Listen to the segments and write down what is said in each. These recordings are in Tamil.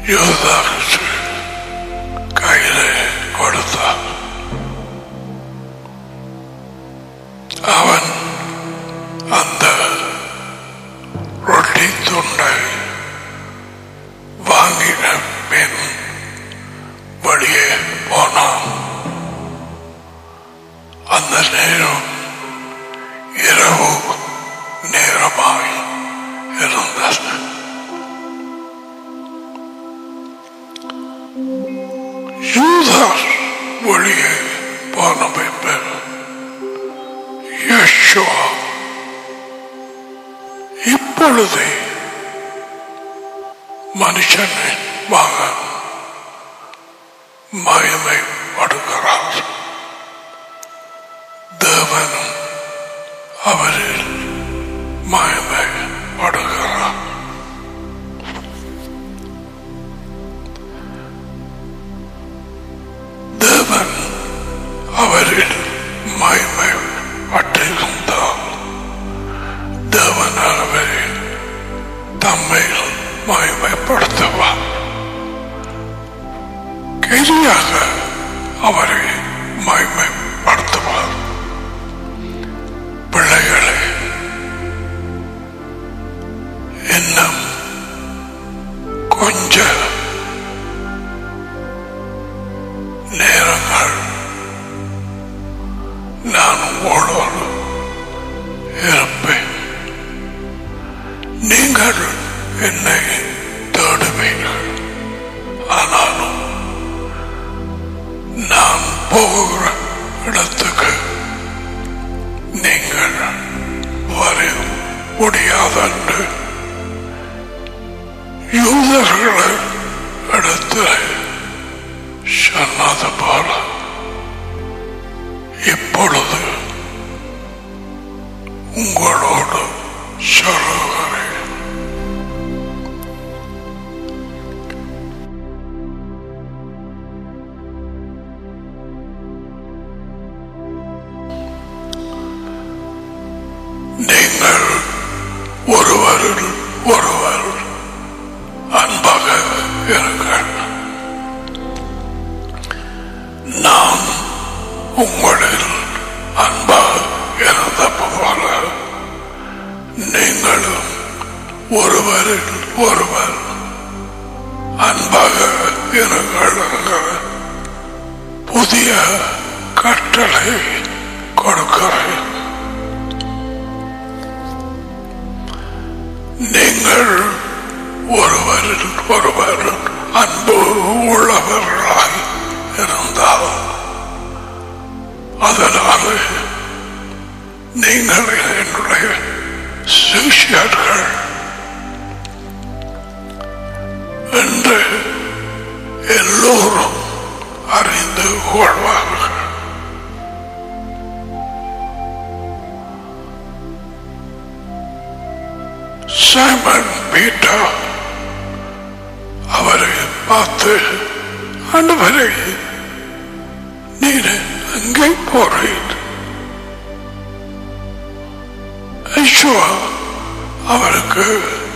யோதாக்கு கையிலே கொடுத்தார் அவன் அந்த ரொட்டி துண்டை வாங்கின பின் வெளியே போனான் அந்த நேரம் இரவு நேரமாய் இருந்தது யூதாஸ் வெளியே போன பின்பு யெஷுவா இப்பொழுதே மனுஷனின் மகன் மயமைப்படுகிறார் தேவனும் அவரில் மயமைப்படுகிறார் தேவன் அவரில் மயமைப்பட்டிருந்தால் தேவன் அவரில் தம்மையில் மயமைப்படுத்துவார் கெரியாக அவரை மயமைப்படுத்துவார் பிள்ளைகளை இன்னும் கொஞ்ச நேரங்கள் நான் உங்களோடு இருப்பேன் நீங்கள் என்னை தேடுவீர்கள் ஆனாலும் நான் போகிற இடத்துக்கு நீங்கள் வர முடியாதென்று யூதர்கள் இடத்தில் சொன்னது போல இப்பொழுது உங்களோடு சொல்லுகிறேன் நீங்கள் ஒருவரில் ஒருவர் அன்பாக இருங்கள் நான் உங்களில் அன்பாக இருந்த போல நீங்களும் ஒருவரில் ஒருவர் அன்பாக இருங்கள் என்கிற புதிய கட்டளை கொடுக்கிறேன் நீங்கள் ஒருவரில் ஒருவர் அன்பு உள்ளவர்களாய் இருந்தால் அதனால நீங்கள் என்னுடைய சிஷியர்கள் என்று எல்லோரும் அறிந்து கொள்வார்கள் சைமன் பீட்டர் அவரை பார்த்து ஆண்டவரை நீர் எங்கே போறீர் ஐஷுவா அவருக்கு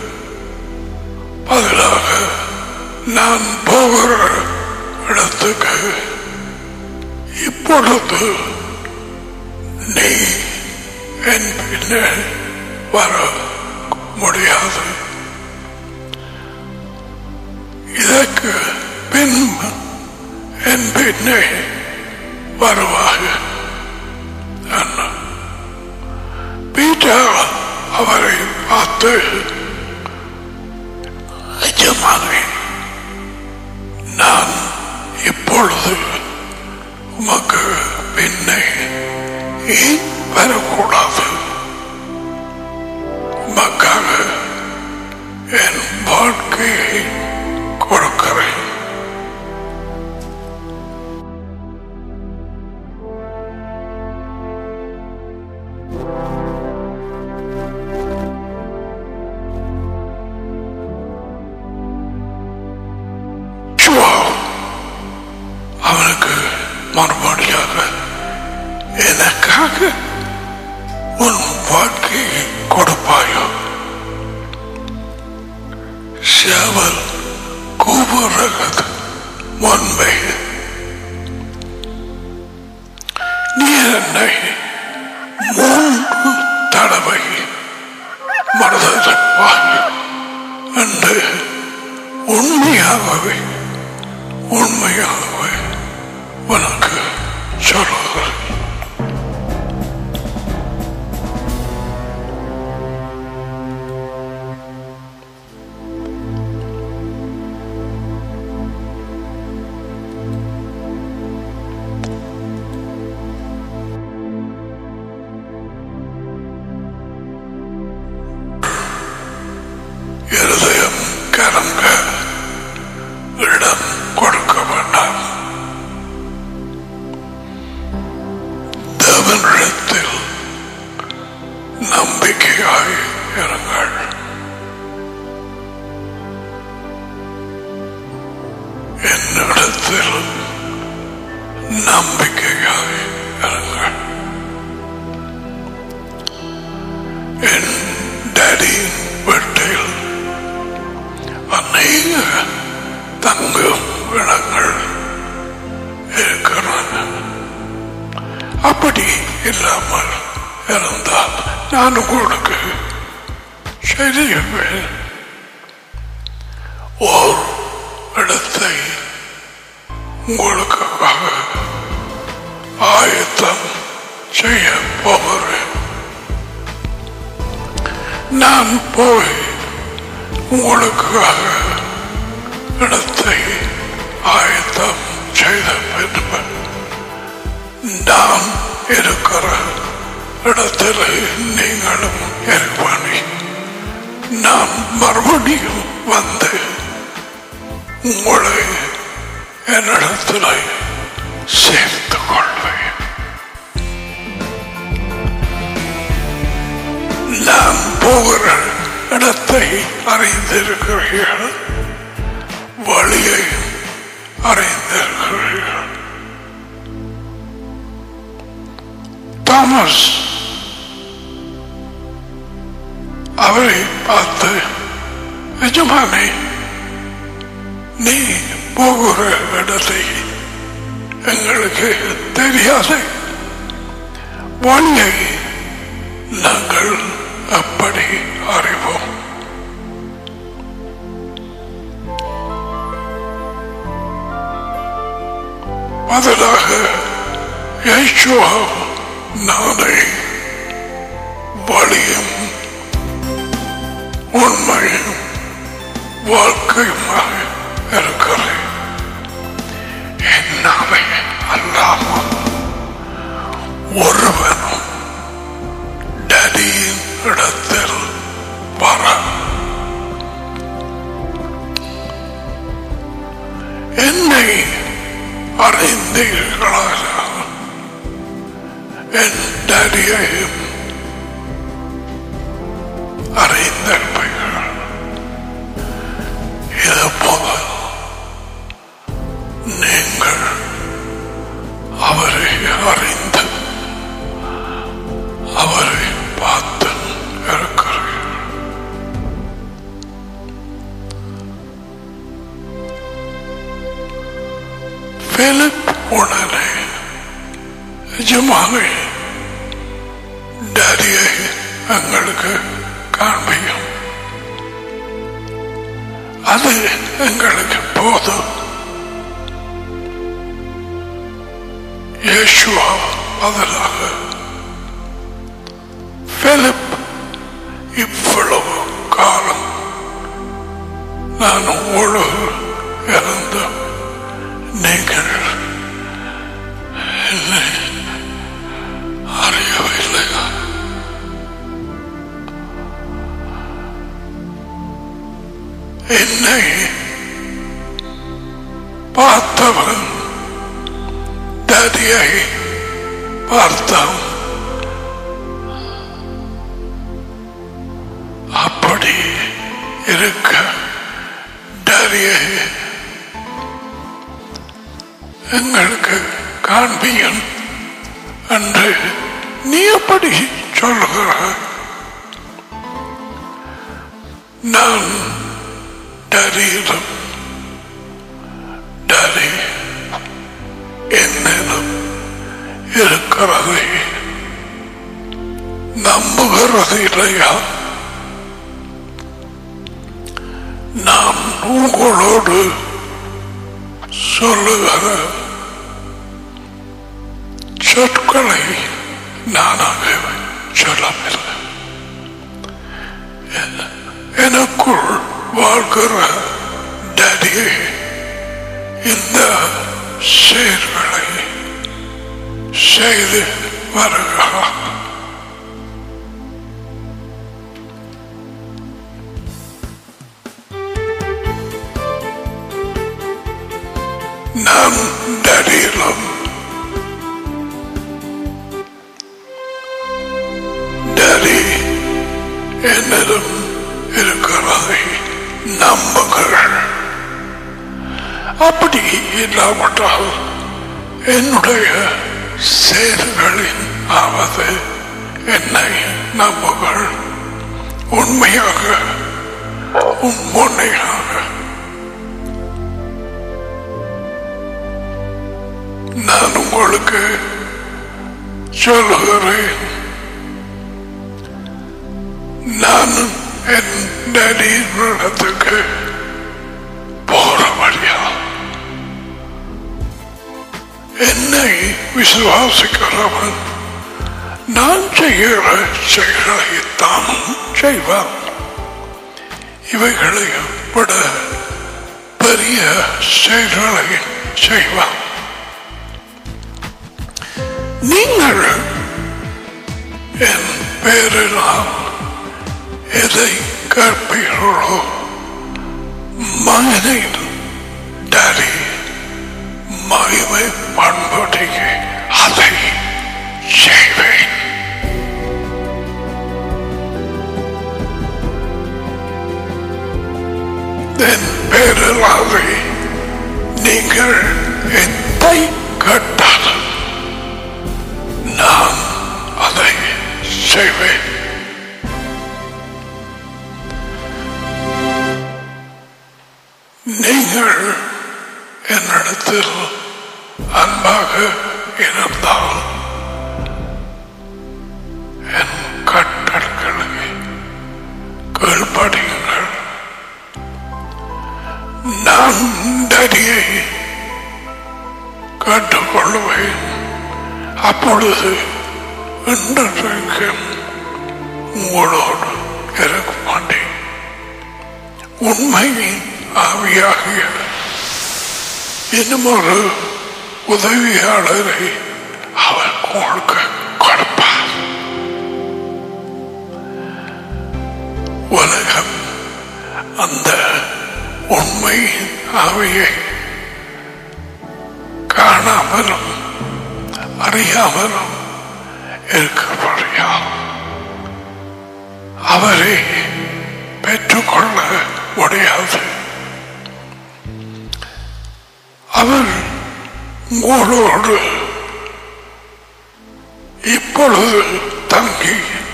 பதிலாக நான் போகிற இடத்துக்கு இப்பொழுது நீ என் பின்னே வர முடியாது இதற்கு பின் என் பின்னே வருவாக பீட்டர் அவரை பார்த்து எஜமானே நான் இப்பொழுது உமக்கு பின்னே ஏன் வரக்கூடாது உமக்காக என் வாழ்க்கையை கொடுக்கிறேன் சுவா அவனுக்கு மறுபடியாக எனக்காக உன் வாழ்க்கையை கொடுப்பாயோ சேவல் கூவுற வாயு என்று உண்மையாகவே உண்மையாகவே உனக்கு சொல்லுகிறேன் இருதயம் கலங்க இடம் கொடுக்க வேண்டாம் தேவனிடத்தில் நம்பிக்கையாய் இருங்கள் என்னிடத்தில் நம்பிக்கையாய் இருங்கள் என் டேடியின் வீட்டில் அநேக தங்கும் இடங்கள் இருக்கிறது அப்படி இல்லாமல் இருந்தால் நான் உங்களுக்கு செய்வேன் ஓர் இடத்தை உங்களுக்காக ஆயத்தம் செய்ய போகிறேன் நான் போய் உங்களுக்காக இடத்தை ஆயத்தம் செய்த பின்பு நான் இருக்கிற இடத்தில் நீங்களும் இருப்பானி நான் மறுபடியும் வந்து உங்களை என்னிடத்தில் சேர்த்துக் கொள்வேன் நான் போகிற இடத்தை அறிந்திருக்கிறீர்கள் வழியை அறிந்திருக்கிறீர்கள் தாமஸ் அவரை பார்த்து எஜமானே நீ போகிற இடத்தை எங்களுக்கு தெரியாது வழியை நாங்கள் அப்படி அறிவோம் பதிலாக யேசுவா நானே வழியும் உண்மையும் வாழ்க்கையுமாக இருக்கிறேன் என்னாலே அல்லாமல் ஒருவனும் டடியின் இடத்தில் வர என்னை அறிந்தீர்களாக என் டடியையும் அறிந்திருப்பீர்கள் இது போல நீங்கள் அவரை அறிந்து அவரை பார்த்து இருக்கிறீர்கள் பிலிப் உடனே எஜமானே டேடியை எங்களுக்கு காண்பியும் அது எங்களுக்கு போதும் இயேசுவா பதிலாக பிலிப் இவ்வளவு காலம் நான் உங்களோடு இருந்து நீங்கள் என்னை அறியவில்லையா என்னை பார்த்தவன் டேடியை பார்த்தான் அப்படி இருக்க டேடியை எங்களுக்கு காண்பியன் என்று நீ எப்படி சொல்லுகிறாய் நான் டரியிடம் டரி என்னிடம் இருக்கிறதை நம்புகிறது இல்லையா நான் உங்களோடு சொல்லுகிற சொற்களை நானாக சொல்லவில்லை என- எனக்குள் வாழ்கிற டேடியே இந்த செயல்களை செய்து வருகிறார் நான் டேடியிலும் டேடி என்னிடம் இருக்கிறதை நம்புங்கள் அப்படி இல்லாவிட்டால் என்னுடைய செயல்களின் ஆவது என்னை நம்புங்கள் உண்மையாக உண்மையாக நான் உங்களுக்கு சொல்லுகிறேன் நான் என் டேடியின் இடத்துக்கு போற வழியா என்னை விசுவாசிக்கிறவன் நான் செய்கிற செயல்களை தானும் செய்வான் இவைகளையும் விட பெரிய செயல்களை செய்வான் நீங்கள் என் பேரினால் எதை கற்பீர்களோ மகனின் டாடி மகிமை பண்புடைய அதை செய்வேன் என் பேரிலாതെ நீங்கள் எத்தை கேட்டாலும் நான் அதை செய்வேன் நீங்கள் என்னிடத்தில் அன்பாக இருந்தால் என் கட்டளைகளை கீழ்ப்படியுங்கள் நான் தடியை கற்றுக்கொள்வேன் அப்பொழுது இன்றைக்கும் உங்களோடு இருக்க மாட்டேன் உண்மையின் ஆவியாகிய இன்னும் ஒரு உதவியாளரை அவர் உங்களுக்கு கொடுப்பார் உலகம் அந்த உண்மையின் ஆவியை காணாமலும் அறியாமலும் இருக்கப்படுகிறார் அவரை பெற்றுக்கொள்ள முடியாது அவர் உங்களோடு இப்பொழுது தங்கி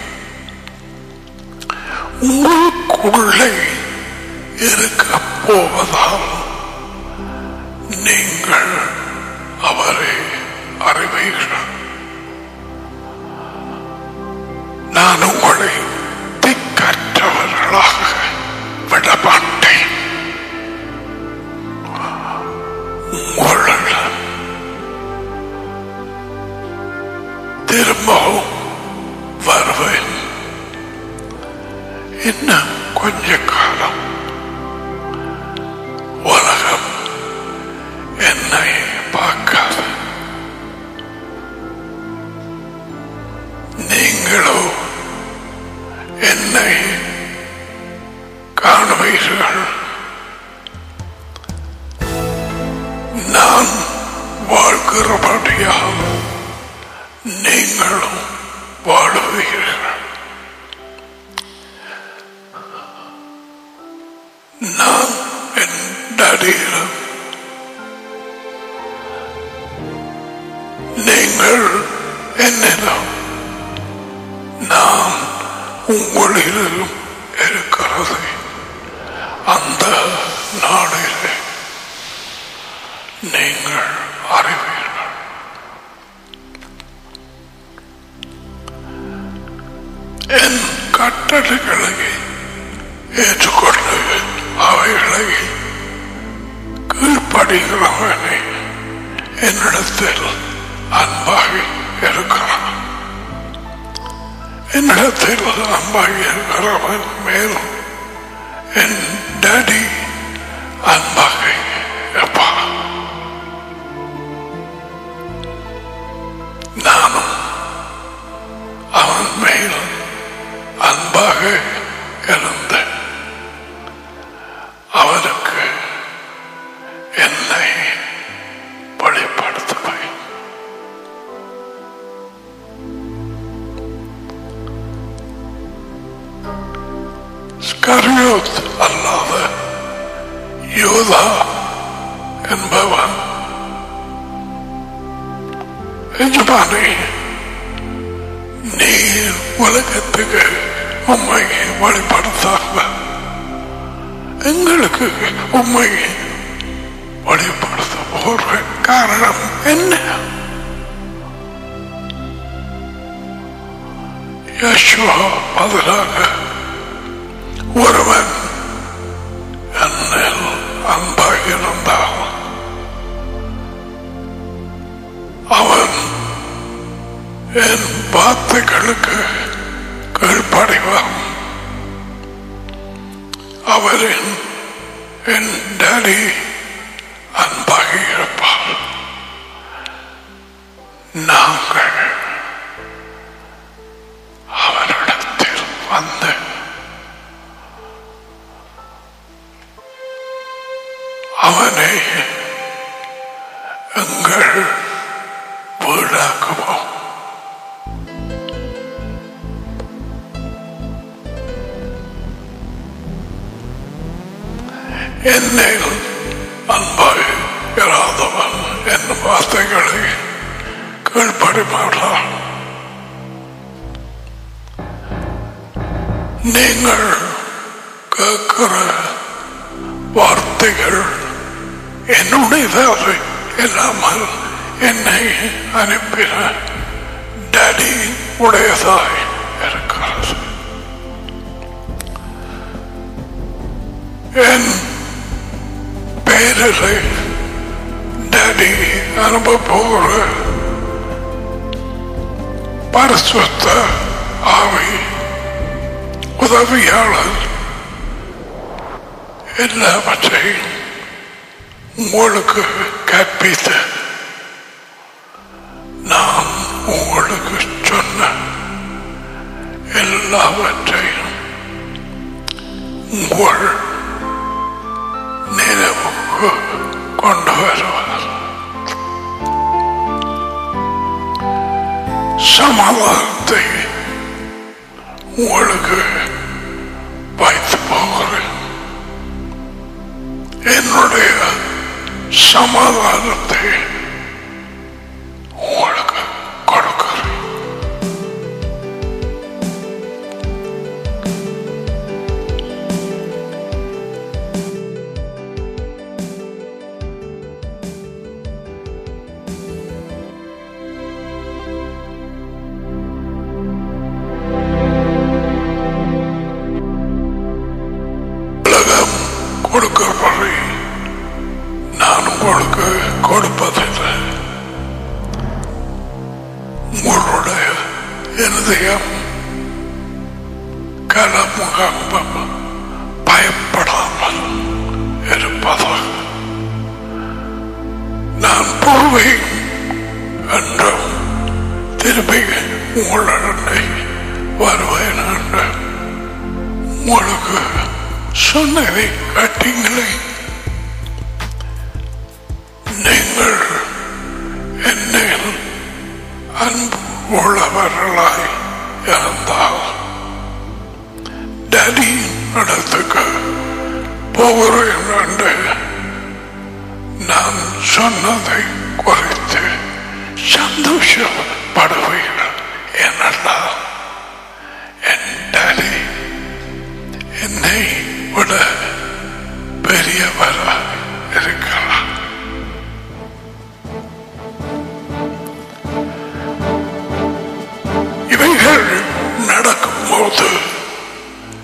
உங்களுக்குள்ளே இருக்க போவதால் நீங்கள் அவரை அறிவீர்கள் நான் உங்களை திக்கற்றவர்களாக விடமாட்டேன் உங்களிடம் திரும்பவும் வருவேன் இன்னும் கொஞ்ச காலம் உலகம் என்னை பார்க்காது நீங்களோ என்னை காணுவீர்கள் நான் வாழ்கிறபடியால் நீங்களும் வாழுவீர்கள் நான் என் டடியிடம் நீங்கள் என்னிடம் நான் உங்களிடம் இருக்கிறது அந்த நாளிலே நீங்கள் அறிவீர்கள் என் கட்டளைகளை ஏற்றுக்கொண்டு அவை படிக்கிறவனை என்னிடத்தில் அன்பாக இருக்கிறான் என்னிடத்தில் அன்பாக இருக்கிறவன் மேலும் என் டாடி அன்பாக இருப்பான் நானும் அவன் மேல் அன்பாக இருந்த அவனுக்கு என்னை வெளிப்படுத்துவேன் ஸ்கரியோத் அல்லாத யோதா என்பவன் எஜமானே நீ உலகத்துக்கு உண்மை வெளிப்படுத்தாம எங்களுக்கு உண்மை வெளிப்படுத்த போற காரணம் என்ன யசுவா பதிலாக ஒருவன் என்னில் அன்பாக இருந்தால் அவன் என் வார்த்தைகளுக்கு கீழ்ப்படைவான் அவரின் என் டாடி அன்பாக இருப்பார் நாங்கள் அவரிடத்தில் வந்து அவனை எங்கள் வீடாக்குவோம் என்னை அன்பாய் இராதவன் என் வார்த்தைகளை கீழ்ப்படிமாட்டான் நீங்கள் கேட்கிற வார்த்தைகள் என்னுடையதாக இல்லாமல் என்னை அனுப்பின டாடி உடையதாய் இருக்கிறது என் பேரலை டாடி அனுப்ப போகிற பரிசுத்த ஆவி உதவியாளர் எல்லாவற்றையும் உங்களுக்கு கற்பித்து நான் உங்களுக்கு சொன்ன எல்லாவற்றையும் உங்கள் நினைவுக்கு கொண்டு வருவார் சமாதானத்தை உங்களுக்கு வைத்து போகிறேன் என்னுடைய சமாதானத்தை உங்களுக்கு கொடுக்கிறேன் உலகம் கொடுக்கிறவரை நான் உங்களுக்கு கொடுப்பதில்லை உங்களுடைய இருதயம் கலமுகம்பம் பயப்படாமல் இருப்பதாக நான் போவேன் என்றும் திரும்பி உங்களுடனே வருவேன் என்று உங்களுக்கு சொன்னதை கட்டிங்களே நீங்கள் என்னில் அன்பு உள்ளவர்களாய் இருந்தால் டேடி இடத்துக்கு போகிறேன் என்று நான் சொன்னதை குறித்து சந்தோஷப்படுவீர்கள் என்னெல்லாம் என் டேடி என்னை விட பெரியவராக இருக்கிறார் இவைகள் நடக்கும்போது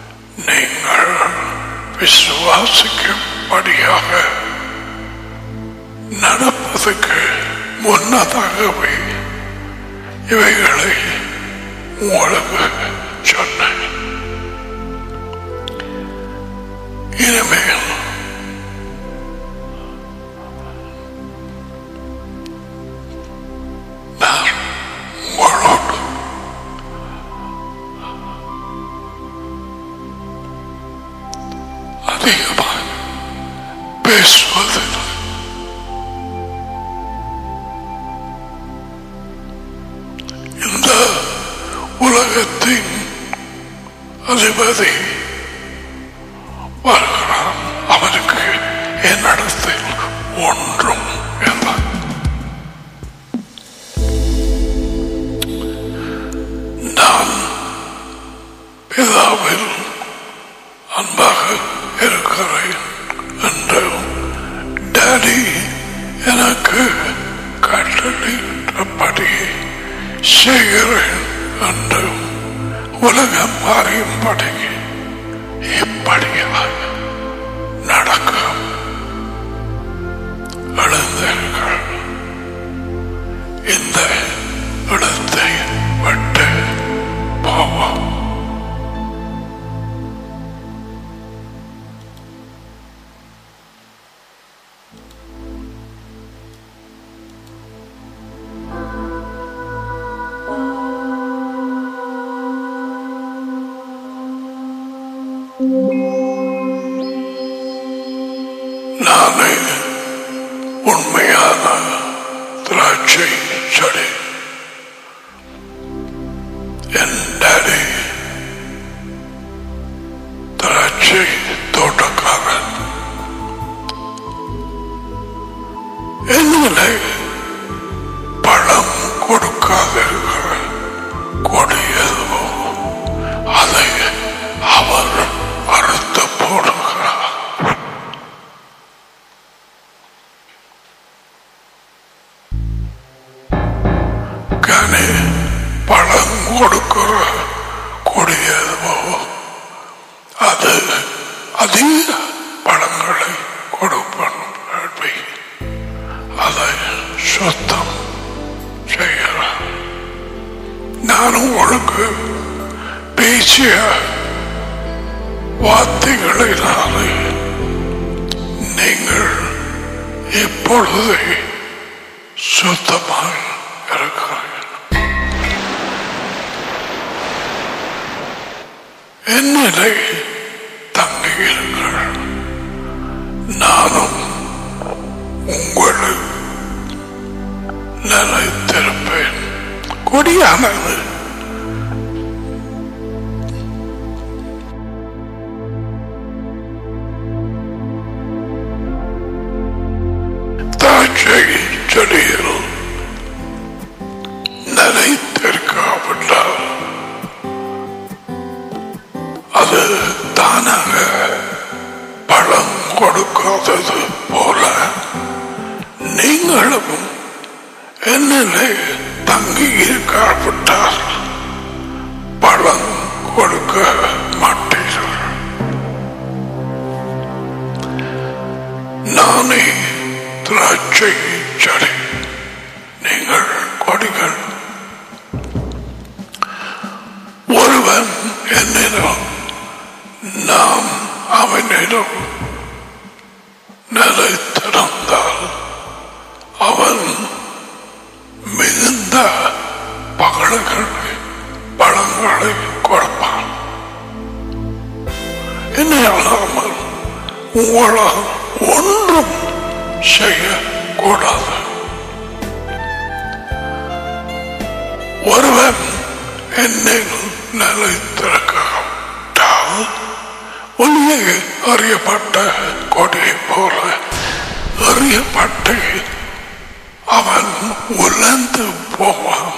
நீங்கள் விசுவாசிக்கும்படியாக நடப்பதற்கு முன்னதாகவே இவைகளை உங்களுக்கு சொன்னேன் இனிமேல் நான் உங்களோடு அதிகமாக பேசுவதில்லை இந்த உலகத்தின் அதிபதி வருகிறான் அவனுக்கு என்னிடத்தில் ஒன்றும் இல்லை நான் பிதாவில் அன்பாக இருக்கிறேன் என்று டாடி எனக்கு கட்டளையிட்டபடி செய்கிறேன் என்று உலகம் அறியும்படி இப்படியாக நடக்கும் எழுந்தீர்கள் இந்த இடத்தை விட்டு போவோம் நானே உண்மையான திராட்சை செடி என் டாடி திராட்சை தோட்டக்காரன் என்னிலே பழம் கொடுக்காத கொடி எதுவோ அதை அவர் அறுத்து போடுகிறார் கனி பழம் கொடுக்கிற கொடியதுவோ அது அதிக பழங்களை கொடுப்பன் வேள்வி அதை சுத்தம் செய்கிறார் நானும் உங்களுக்கு பேசிய வார்த்தைகளினாலே நீங்கள் இப்பொழுதே சுத்தமாக இருக்கிறீர்கள் என்னிலே தங்குகிறீர்கள் நானும் உங்களை நிலைத்திருப்பேன் கொடியானது திராட்சை செடியில் நிலைத்திருக்காவிட்டால் அது தானாக பழம் கொடுக்காதது போல நீங்களும் என்னிலே தங்கி இருக்காவிட்டால் பழம் கொடுக்க மாட்டீர்கள் நானே திராட்சை செடி நீங்கள் கொடிகள் ஒருவன் என்னிடம் நாம் அவனிடம் நிலைத்திருந்தால் அவன் மிகுந்த பகல்களை பழங்களை கொடுப்பான் என்னை அல்லாமல் உங்களால் ஒன்றும் செய்யக்கூடாது ஒருவன் என்னில் நிலைத்திருக்காவிட்டால் ஒளியே அறியப்பட்ட கொடியை போல அறியப்பட்டு அவன் உலர்ந்து போவான்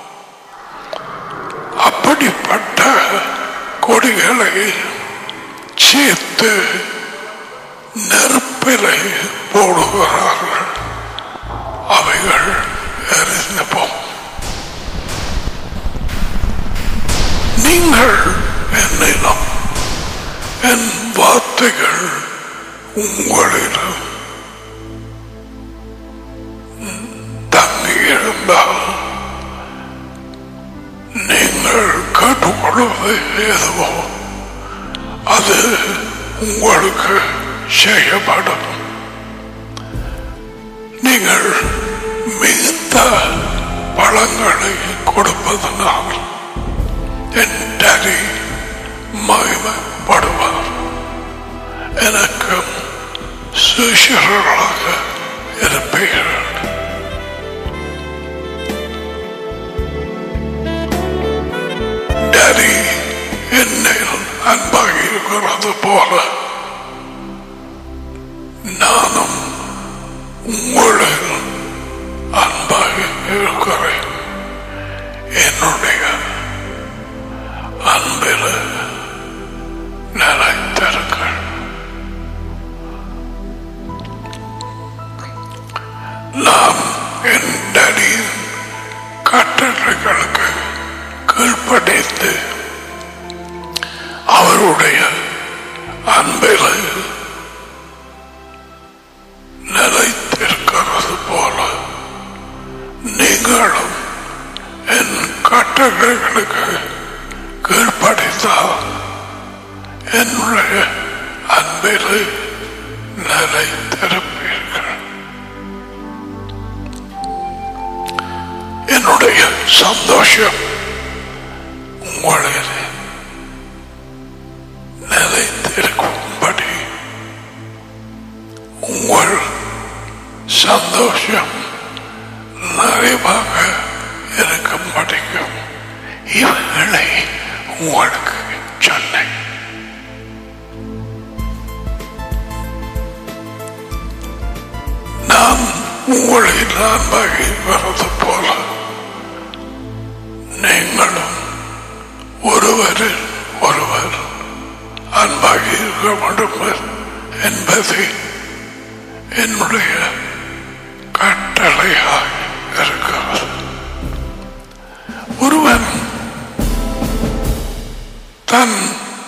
அப்படிப்பட்ட கொடிகளை சேர்த்து நெருப்பிலை போடுகிறார்கள் அவைகள் எரிந்து போகும் நீங்கள் என்னிடம் என் வார்த்தைகள் உங்களிடம் என்றால் நீங்கள் கற்றுக்கொள்வது எதுவோ அது உங்களுக்கு செய்யப்படும் நீங்கள் மிகுந்த பழங்களை கொடுப்பதனால் என் டரி மகிமைப்படுவார் எனக்கும் சுஷர்களாக இருப்பீர்கள் டரி என்னில் அன்பாக இருக்கிறது போல நானும் உங்களில் அன்பாக இருக்கிறேன் என்னுடைய அன்பில் நிலைத்திருங்கள் நாம் என் டடியின் கட்டளைகளுக்கு கீழ்ப்படைந்து அவருடைய அன்பில் நிலைத்திருக்கிறது போல நீங்களும் என் கட்டளைகளுக்கு கீழ்ப்படைத்தால் என்னுடைய அன்பில் நிலைத்திருப்பீர்கள் என்னுடைய சந்தோஷம் உங்களில் நிலைத்திருக்கும்படி உங்கள் சந்தோஷம் நிறைவாக இருக்கும்படிக்கும் இவைகளை உங்களுக்கு சொன்னேன் நான் உங்களில் அன்பாகி வருவது போல நீங்களும் ஒருவரில் ஒருவர் அன்பாகி இருக்க வேண்டும் என்பது என்னுடைய கட்டளையாக இருக்கிறது ஒருவன் தன்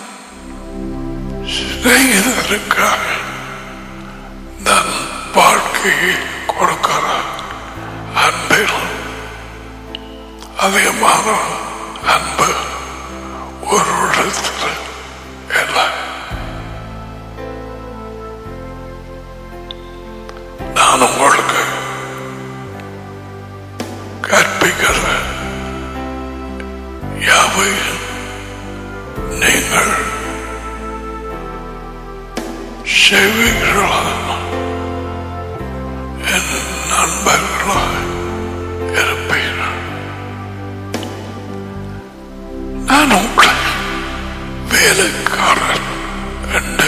சிநேகிதருக்காக தன் வாழ்க்கையை கொடுக்கிற அன்பில் அதிகமான அன்பு ஒரு இடத்தில் இல்லை நான் உங்களுக்கு கற்பிக்கிற யாவை நீங்கள் செய்வீர்களா என் நண்பர்களாக இருப்பீர்கள் நான் உங்களை வேலைக்காரன் என்று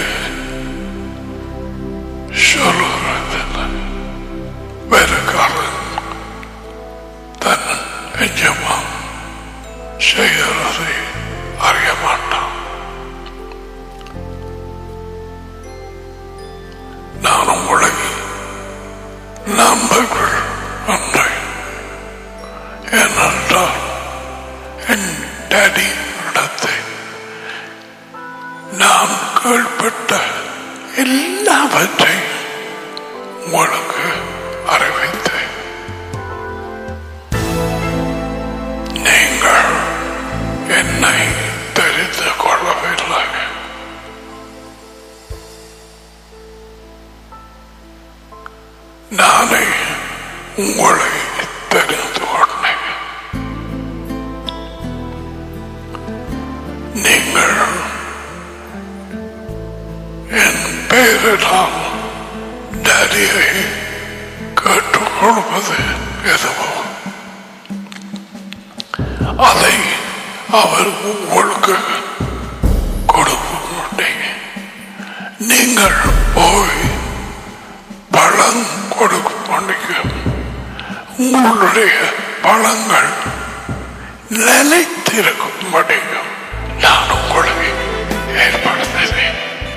சொல்லுகிறதில்லை வேலைக்காரன் தன் எஜமான் செய்கிறதை அறிய மாட்டான் நான் உங்களை நம்பர்கள் அன்றை ஏனென்றால் என் டேடி இடத்தை நான் கேள்விப்பட்ட எல்லாவற்றையும் உங்களுக்கு அறிவித்தேன் நீங்கள் என்னை தெரிந்து கொள்ளவில்லை நானே உங்களை தெரிந்து கொண்டேன் நீங்கள் என் பெயரினால் டேடியை கேட்டுக்கொள்வது எதுவோ அதை அவர் உங்களுக்கு கொடுக்க மாட்டீங்க நீங்கள் போய் பழம் கொடுக்க மாட்டீங்க உங்களுடைய பழங்கள் நிலைத்திருக்கும்படி நான் உங்களை ஏற்படுத்தினேன்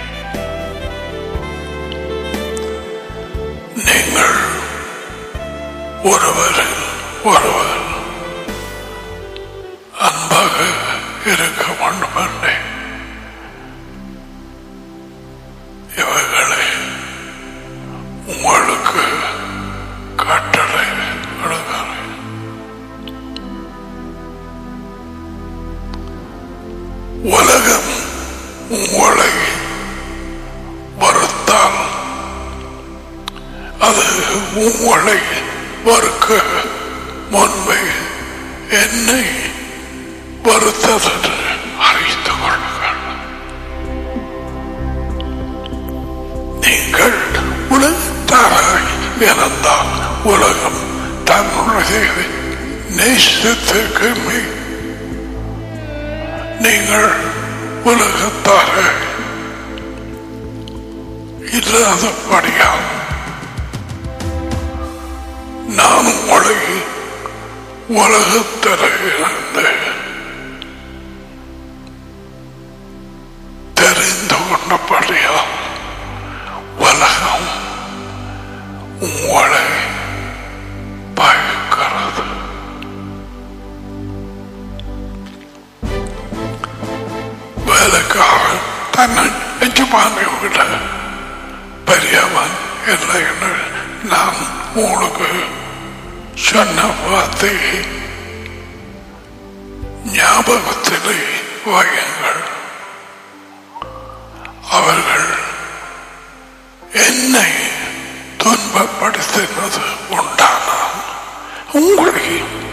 நீங்கள் ஒருவர் ஒருவர் அன்பாக இருக்க வேண்டும் என்று இவைகளை உங்களுக்கு கட்டளை விடுகிறேன் உங்களை வறுக்க முன்பே என்னை வருத்ததென்று அறிந்து கொள்ளுங்கள் நீங்கள் உலகத்தாராய் இருந்தால் உலகம் தன்னுடைய நேசத்துக்கு மே- நீங்கள் உலகத்தாராய் இல்லாதபடியால் நான் உங்களை உலகத்திலிருந்து தெரிந்து கொண்டபடியால் உலகம் உங்களை பயக்கிறது வேலைக்காரன் தன்னை எஜமானை விட பெரியவன் இல்லை என்று நான் உங்களுக்கு சொன்ன வார்த்தையை ஞாபகத்திலே வையுங்கள் அவர்கள் என்னை துன்பப்படுத்தினது உண்டானால் உங்களை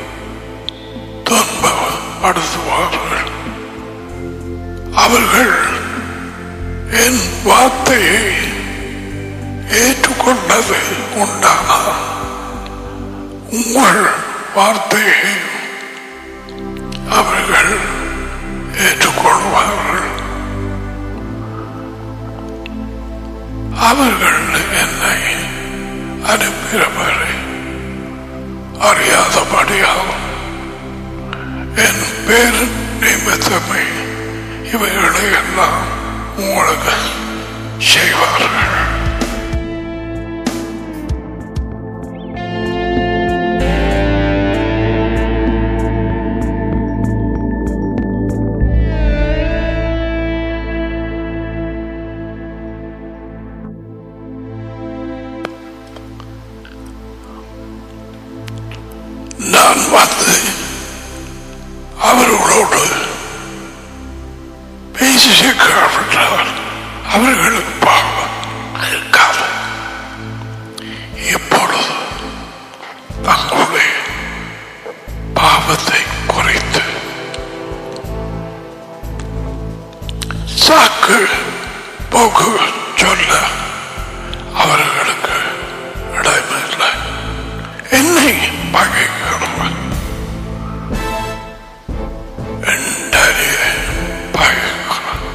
துன்பப்படுத்துவார்கள் அவர்கள் என் வார்த்தையை ஏற்றுக்கொண்டது உண்டானால் உங்கள் வார்த்தையை அவர்கள் ஏற்றுக்கொள்வார்கள் அவர்கள் என்னை அனுப்பினவரை அறியாதபடியால் என் பேர் நிமித்தமே இவைகளை எல்லாம் உங்களுக்கு செய்வார்கள் நான் வந்து அவர்களோடு பேசியிருக்கிறார்கள் அவர்களுக்கு பாவம் இருக்காது இப்பொழுது தங்களுடைய பாவத்தை குறைத்து சாக்கு போக்கு சொல்ல அவர்களுக்கு இடமில்லை என்னை பகைக்கிறவன் என்றறிய பகைக்கிறான்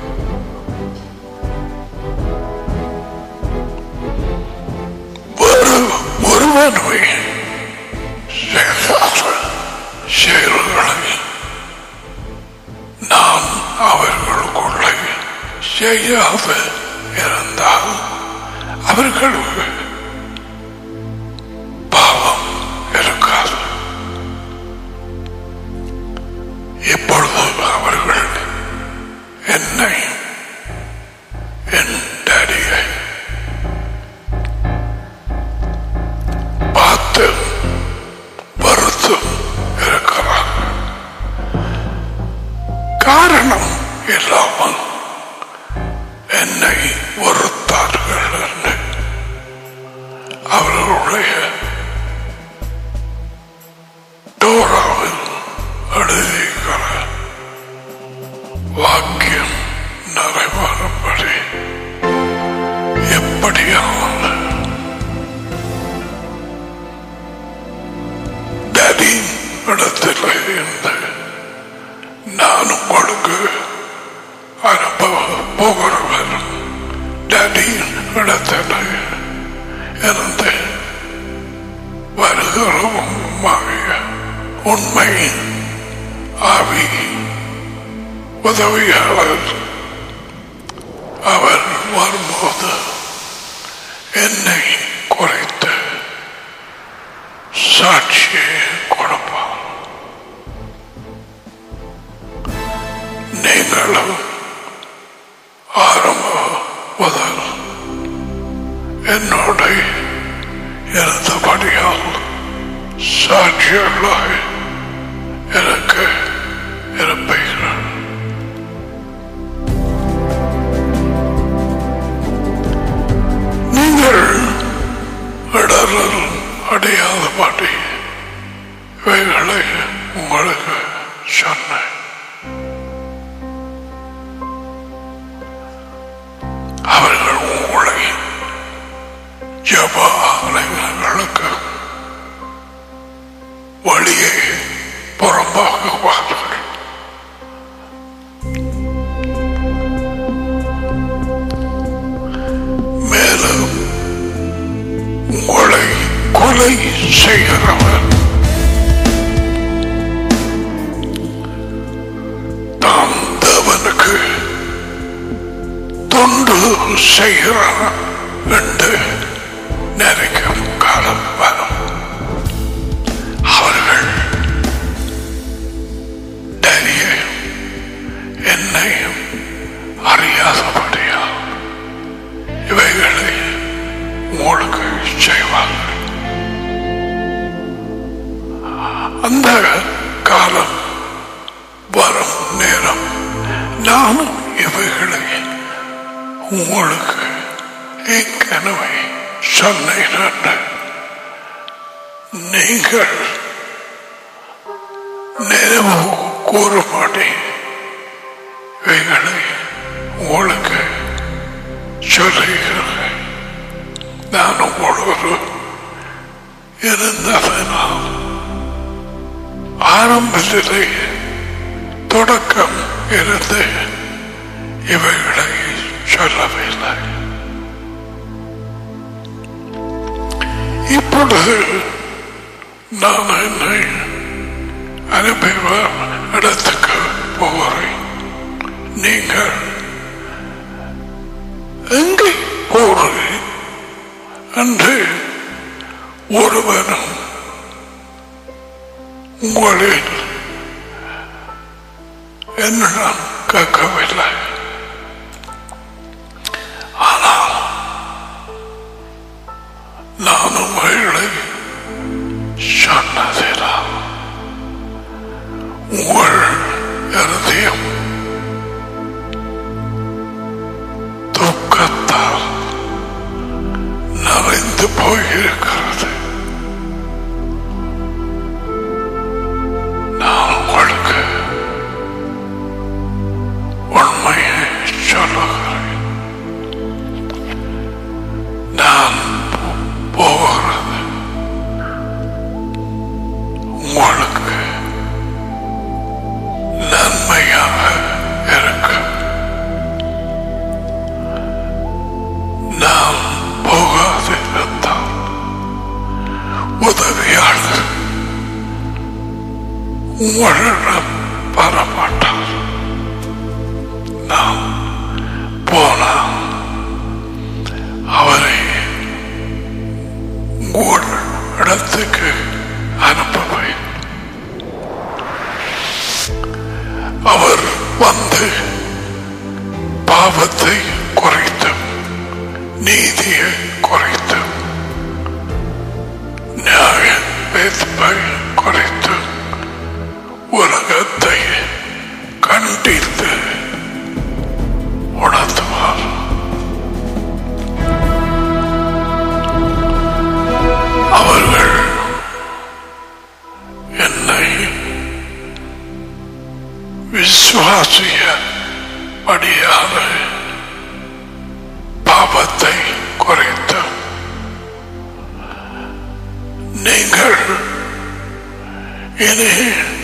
ஒரு ஒருவனை செய்யாத செயல்களை நான் அவர்களுக்குள்ளே செய்யாத இருந்தால் அவர்களுக்கு பாவம் இருக்காது இப்பொழுது அவர்கள் என்னை என் டேடியை பார்த்து வருத்து இருக்கிறார் காரணம் இல்லாமல் என்னை வருத்தார்கள் என்று அவர்களுடைய டோராவில் எழுதியிருக்கிற வாக்கியம் நிறைவேறும்படி எப்படியாவது டேடி இடத்தில் இருந்து நான் உங்களுக்கு அனுப்ப போகிறவர் டேடி இடத்தில் இருந்து வருகிறவுமாகிய உண்மை ஆவி உதவியாளர் அவர் வரும்போது என்னை குறைத்து சாட்சியை கொடுப்பார் நீங்களும் ஆரம்ப முதல் என்னோட இருந்தபடியால் சாட்சியர்களாய் எனக்கு இருப்பீர்கள் நீங்கள் இட அடையாதபடி இவைகளை உங்களுக்கு சொன்னேன் அவர்கள் உங்களை ஜப ஆலயங்களுக்கு வழியை புறம்பாக்குவார்கள் மேலும் உங்களை கொலை செய்கிறவர் தாம் தேவனுக்கு தொண்டு செய்கிறார் என்று நினைக்கும் காலம் வரும் அவர்கள் டேனியையும் என்னையும் அறியாதபடியால் இவைகளை உங்களுக்கு செய்வார்கள் அந்த காலம் வரும் நேரம் நானும் இவைகளை உங்களுக்கு ஏற்கனவே சொன்னேன் என்று நீங்கள் நினைவு கூறும்படி இவைகளை உங்களுக்கு சொல்லுகிறேன் நான் உங்களோடு இருந்ததனால் ஆரம்பத்திலே தொடக்கம் இருந்து இவைகளை சொல்லவில்லை இப்பொழுது நான் என்னை அனுப்பிவர் இடத்துக்கு போகிறேன் நீங்கள் எங்கே போகிறேன் என்று ஒருவனும் உங்களில் என்னிடம் கேட்கவில்லை ஆனால் நான் உங்களை சொன்னதினால் உங்கள் இருதயம் துக்கத்தால் நிறைந்து போயிருக்கிறது நான் உங்களுக்கு உண்மையை சொல்லுகிறேன் நான் போகிறது உங்களுக்கு நன்மையாக இருக்கும் நான் போகாதிருந்தால் உதவியாளர் உங்களிடம் வரமாட்டார் நான் போனால் அவரை உங்கள் இடத்துக்கு அனுப்புவேன் அவர் வந்து பாவத்தை குறைத்தும் நீதியை குறைத்தும் நியாய வேதமை குறைத்தும் உலகத்தை கண்டித்து உணர்த்துவார் அவர்கள் என்னை விசுவாசிய படியாக பாவத்தை குறைத்து நீங்கள் இனி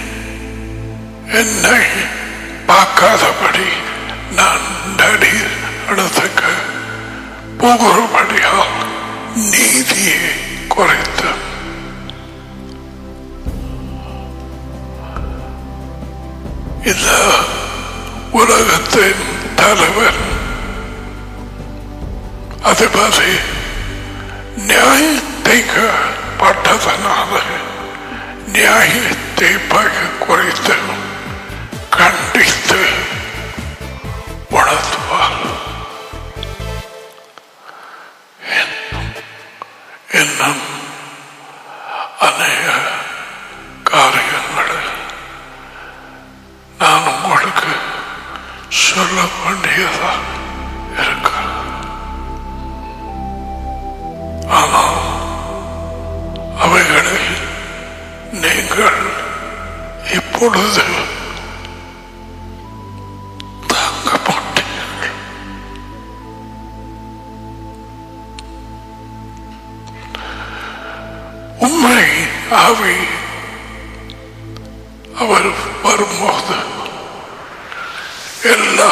என்னை பார்க்காதபடி நான் நடி இடத்துக்கு புகழ்படியால் நீதியை குறைத்து இந்த உலகத்தின் தலைவர் அதிபதி நியாய தேய்க்கப்பட்டதனால நியாய தேய்ப்பாக குறைத்து கண்டித்து உணர்த்துவார் இன்னும் அநேக காரியங்கள் நான் உங்களுக்கு சொல்ல வேண்டியதா இருக்கிறது ஆனால் அவை இப்பொழுது தாங்க மாட்டீர்கள் உண்மை ஆவி அவர் வரும்போது எல்லா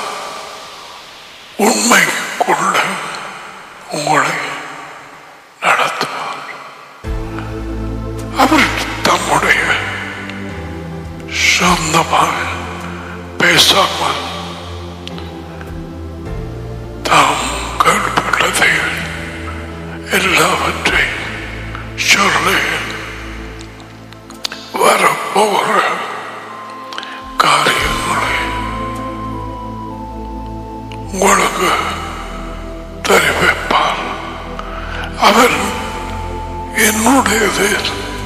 உண்மைக்குள்ள உங்களை நடத்துவார் அவர் தம்முடைய சொந்தமாக பேசாமல் தாம் கேள்விப்பட்டதை எல்லாவற்றையும் சொல்லி வரப்போகிற காரியங்களை உங்களுக்கு தெரிவிப்பார் அவர் என்னுடையது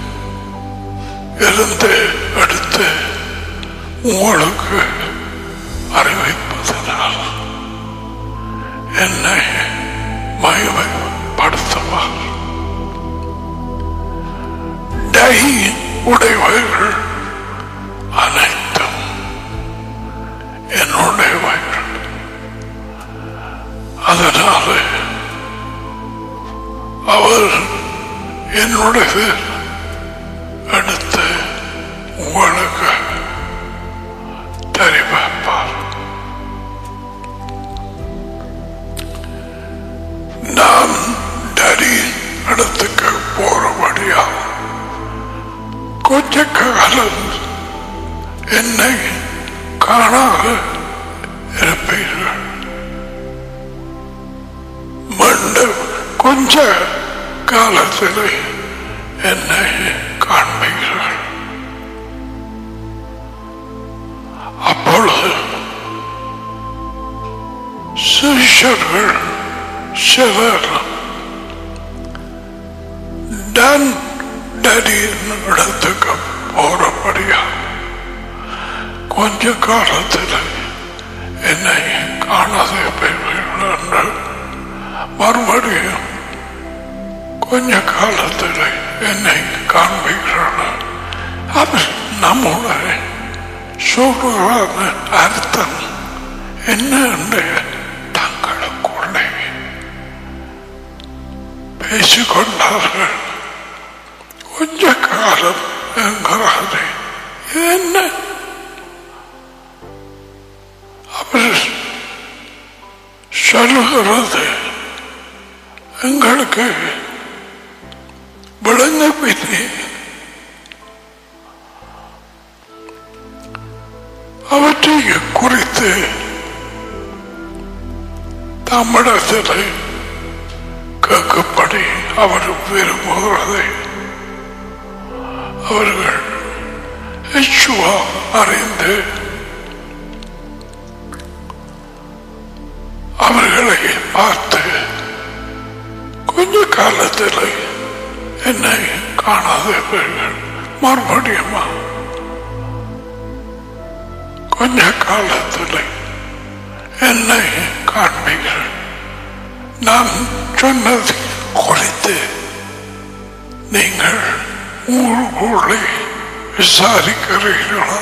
இருந்து எடுத்து உங்களுக்கு அறிவிப்பதனால் என்னை மகிமைப்படுத்துவார் டை உடையவர்கள் அனைத்தும் என்னுடையவர்கள் அதனால அவர் என்னுடையது எடுத்து உங்களுக்கு தெரிவிப்பார் நான் டரி இடத்துக்கு போறபடியா கொஞ்ச காலம் என்னை காணாத இருப்பீர்கள் மீண்டும் கொஞ்ச காலத்தில் என்னை காண்பீர்கள் அப்பொழுது சிஷர்கள் சிலர் டன் டடியின் இடத்துக்கு போறபடியா கொஞ்ச காலத்தில் என்னை காணாத பெறுவீர்கள் என்று மறுபடியும் கொஞ்ச காலத்தில் என்னை காண்பீர்கள் அது நம்முடைய சொல்றான அர்த்தம் என்ன என்று தங்களுக்குள்ளே பேசிக்கொண்டார்கள் கொஞ்ச காலம் என்கிறாரே என்ன அவர் சொல்லுகிறது எங்களுக்கு விளங்க பின்னே அவற்றை குறித்து தம்மிடத்தில் கேட்கும்படி அவர் விரும்புகிறதை அவர்கள் யெஷுவா அறிந்து அவர்களை பார்த்து கொஞ்ச காலத்தில் என்னை காணாதவர்கள் மறுபடியுமா கொஞ்ச காலத்தில் என்னை காண்பீர்கள் நான் சொன்னது குறித்து நீங்கள் ஊருக்குள்ளே விசாரிக்கிறீர்களா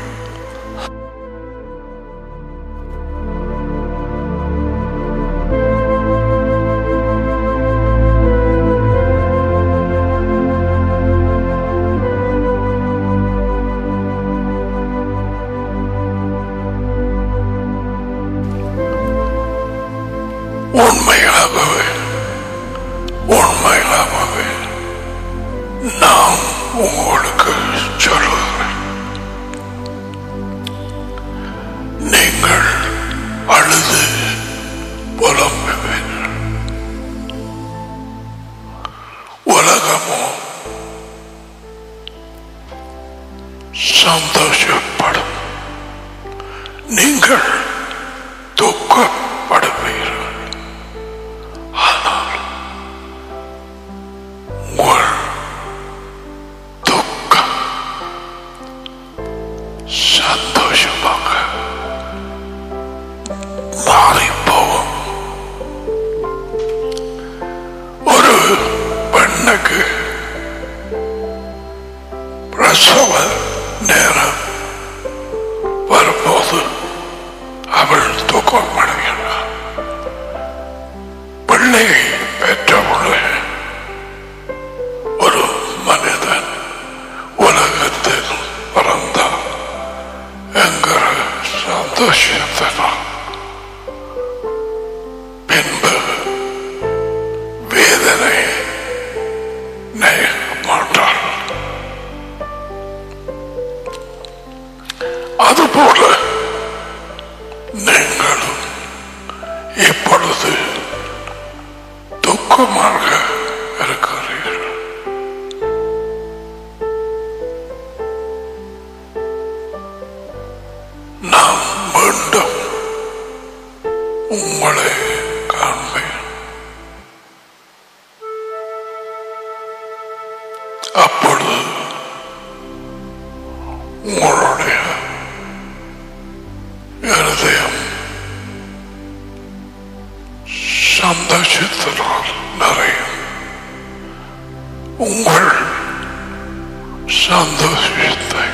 உண்மையாகவே உண்மையாகவே நான் உங்களுக்கு சொல்லுகிறேன் நீங்கள் அழுது புலம்புவீர்கள் உலகமோ சந்தோஷப்படும் நீங்கள் துக்கப்படுவீர்கள் ஆனால் உங்கள் துக்கம் சந்தோஷமாக மாறி போகும் ஒரு பெண்ணுக்கு பிரசவ நேரம் பிள்ளையை பெற்றவுடனே ஒரு மனிதன் உலகத்தில் பிறந்தான் என்கிற சந்தோஷத்தினால் பின்பு வேதனை நெய்ய மாட்டாள் அதுபோல நீங்களும் இப்பொழுது துக்கமாக இருக்கிறீர்கள் நான் மீண்டும் உங்களை காண்பேன் அப்பொழுது உங்களுடைய இருதயம் சந்தோஷத்தினால் நிறையும் உங்கள் சந்தோஷத்தை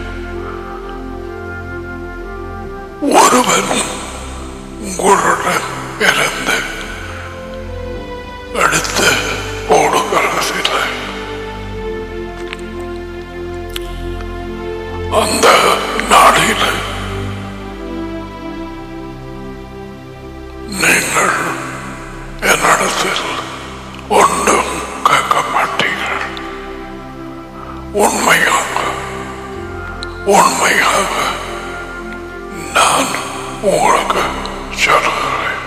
ஒருவனும் உங்களுடன் இருந்து எடுத்து போடுகிறதில்லை அந்த நாளில் நீங்கள் என்னிடத்தில் ஒன்றும் கேட்க மாட்டீர்கள் உண்மையாக உண்மையாக நான் உங்களுக்கு சொல்கிறேன்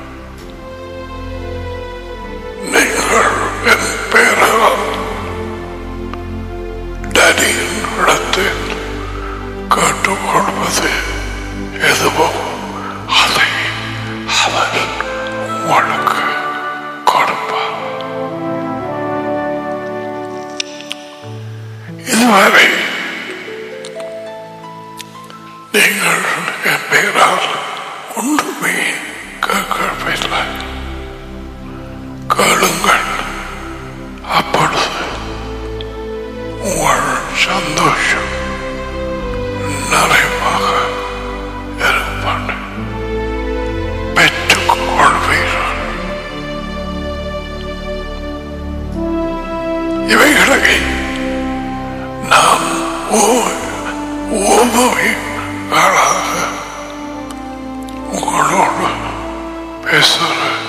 நீங்கள் என் பெயரால் டடியின் இடத்தில் கேட்டுக்கொள்வது எதுவோ அதை அவர் உங்களுக்கு கொடுப்பார் இதுவரை நீங்கள் என் பெயரால் ஒன்றுமே கேட்கவில்லை கேளுங்கள் அப்பொழுது உங்கள் சந்தோஷம் நிறைவாக இருப்பான் பெற்றுக் கொள்வீர்கள் இவைகளை நாம் ஓமவைகளாக உங்களோடு பேசுகிறேன்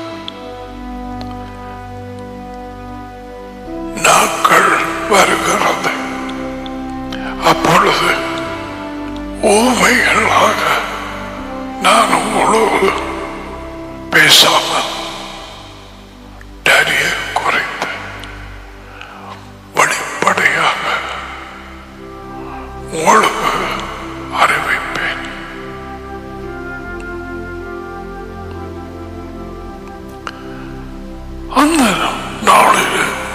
நாட்கள் வருகிறது அப்பொழுது ஊமைகளாக நான் உங்களோடு பேசாமல் டரிய குறைத்து வெளிப்படையாக உங்களுக்கு அறிவிப்பேன் அந்த நாளில்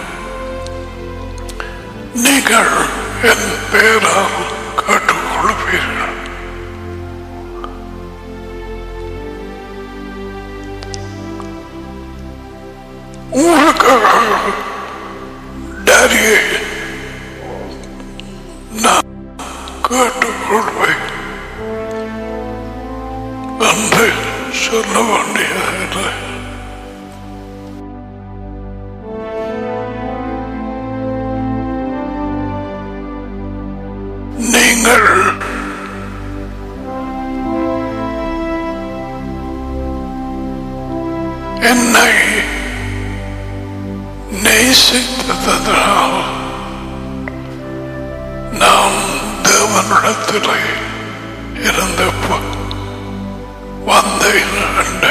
நீங்கள் என் பெயரால் கேட்டுக்கொள்வீர்கள் உங்களுக்காக டேடியை நான் கேட்டுக்கொள்வேன் என்று சொல்ல வேண்டியதில்லை நீங்கள் என்னை நேசித்ததனால் நாம் தேவனிடத்திலே இருந்த வந்தேன் என்று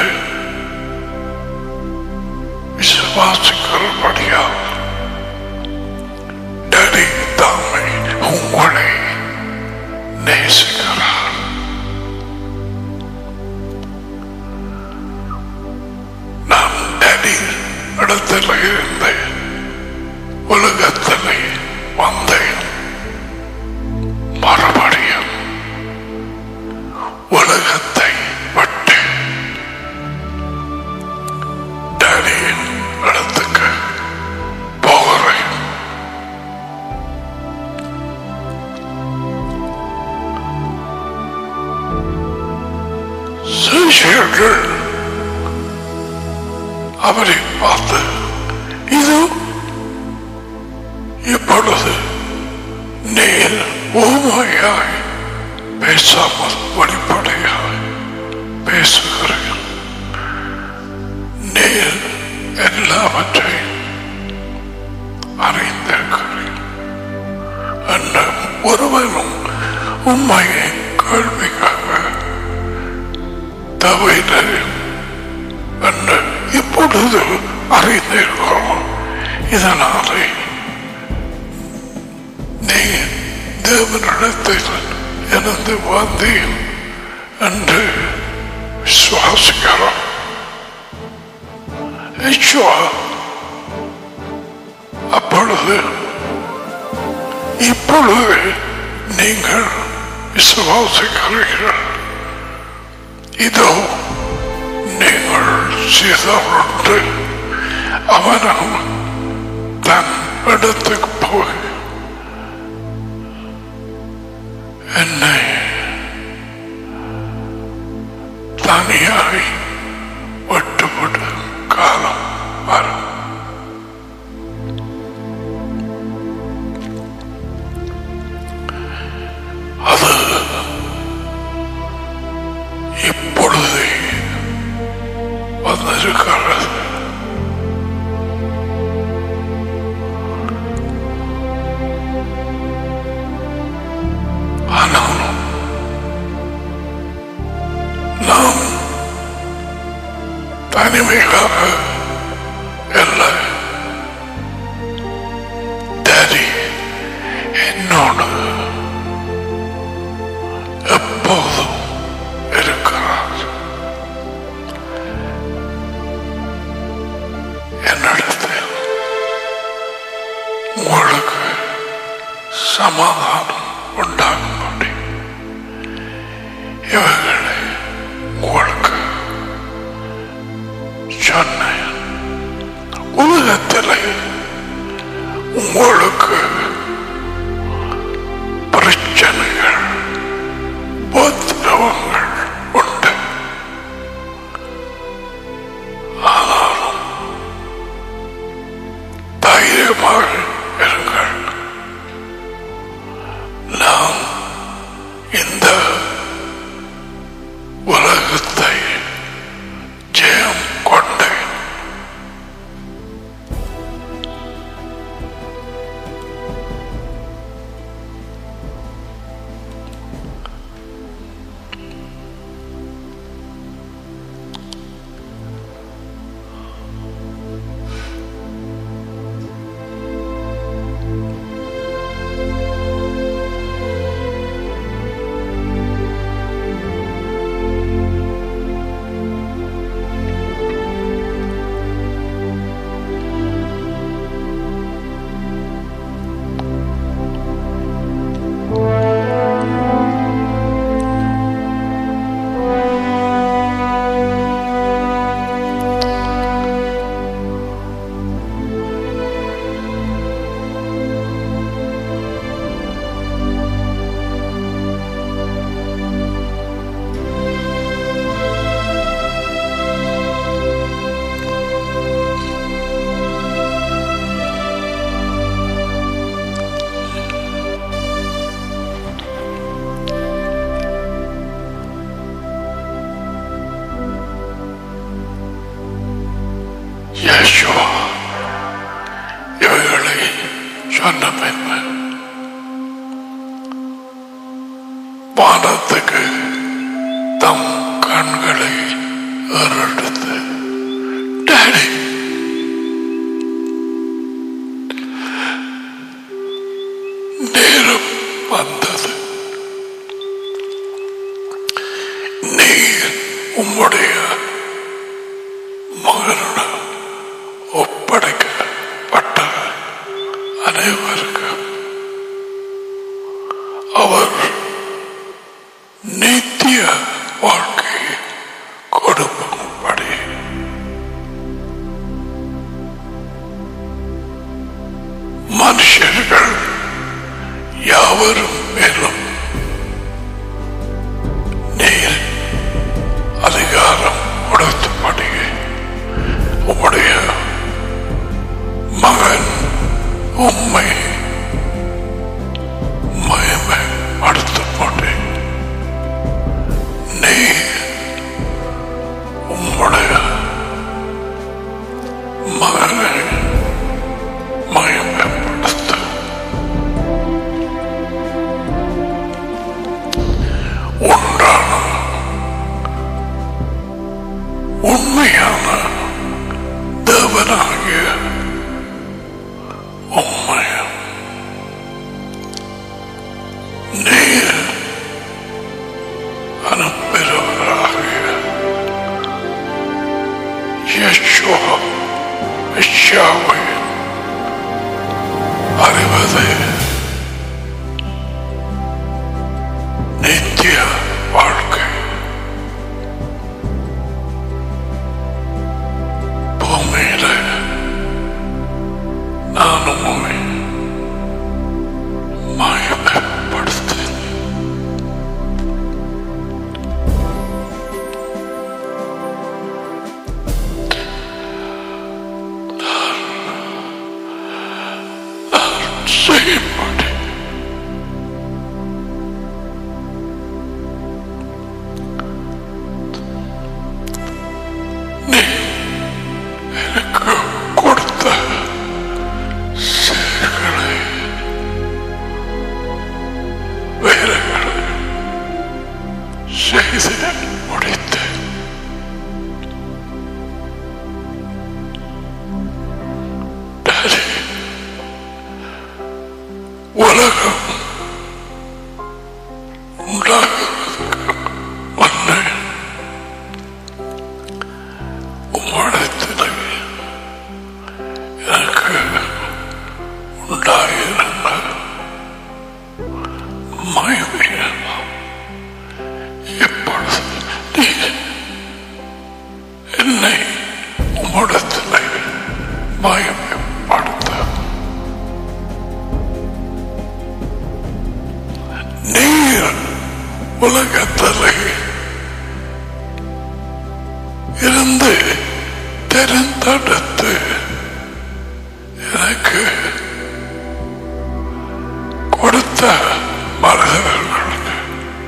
விசுவாசிக்கிறபடியால் டடி தாமை உங்களை நேசிக்கிறார் நான் டடி இடத்துல இருந்தேன் உலகத்திலே வந்தேன் மறுபடியும் உலகத்தை விட்டு டேடியின் இடத்துக்கு போகிறேன் சிஷியர்கள் அவரை பார்த்து இது இப்பொழுது நீர் ஊமையாய் பேசாமல் வெளிப்படையாய் பேசுகிறீர் நீர் எல்லாவற்றையும் அறிந்திருக்கிறீர் என்ற ஒருவரும் உண்மையை கேள்விக்காக தவிர என்று இப்பொழுது அறிந்திருக்கிறோம் இதனாலே நீ தேவனிடத்தில் இருந்து வந்தேன் என்று விசுவாசிக்கிறோம் யெகோவா அப்பொழுது இப்பொழுது நீங்கள் விசுவாசிக்கிறீர்கள் இதோ நீங்கள் சிதறந்து அவனும் தன் இடத்துக்கு போய் என்னை தனியாய் விட்டுவிடு காலம் வரும் அது இப்பொழுதே வந்திருக்கிறது ஆனாலும் நாம் தனிமையாக இல்லை டேடி என்னோடு எப்போதும் இருக்கிறார் என்னிடத்தில் உங்களுக்கு சமாதானம் உண்டாகும்படி இவைகளை உங்களுக்கு சொன்னேன் உலகத்தில் உங்களுக்கு பிரச்சனைகள் உபத்திரவங்கள் உண்டு ஆனாலும் தைரியமாக இருங்கள் நாம் இந்த உலகத்தை ஜெயம் கொண்டேன் யேசுவா இவைகளை சொன்ன பின்பு வானத்துக்கு தம் கண்களை ஏறெடுத்து டேடி நேரம் வந்தது நீர் உம்முடைய மகனுடன் ஒப்படைக்கப்பட்ட அனைவருக்கும் அவர் நித்திய வாழ்க்கையை கொடுக்கும்படி மனுஷர்கள் யாவரும் மேலும் நீர் அதிகாரம் கொடுத்தபடி உம்முடைய உண்மை மயமை அடுத்த போட்டே நீ உம்முடைய மகனை மயமைப்படுத்த உண்டான உண்மையான தேவனாகிய உண்மை நீர் அனுப்புகிறவராகிய யெஷுவா யெஷாவை அறிவது நித்திய வாழ்க்கை பூமியில நான் உண்மை மயப்படுத்தேன் செய்யப்பட்டேன் நீ எனக்கு கொடுத்த செயல்களை வேலைகளை செய்து முடித்தேன் டாடி உலகம் உண்டாகிறதுக்கு முன்னே உம்மிடத்தில் எனக்கு உண்டாயிருந்த மயமையெல்லாம் இப்பொழுது நீ என்னை உம்மிடத்தில் மயமைப்படுத்த நீர் உலகத்திலே இருந்து தெரிந்தெடுத்து எனக்கு கொடுத்த மனிதர்களுக்கு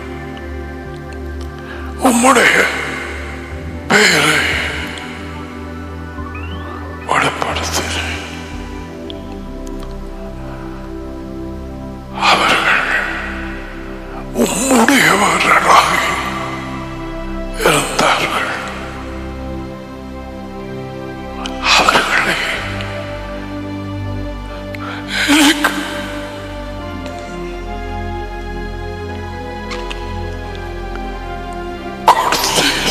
உம்முடைய பெயரை வெளிப்படுத்தினேன் அவர்கள் உம்முடையவர்களாக இருந்தார்கள் அவர்களை எனக்கு கொடுத்தீர்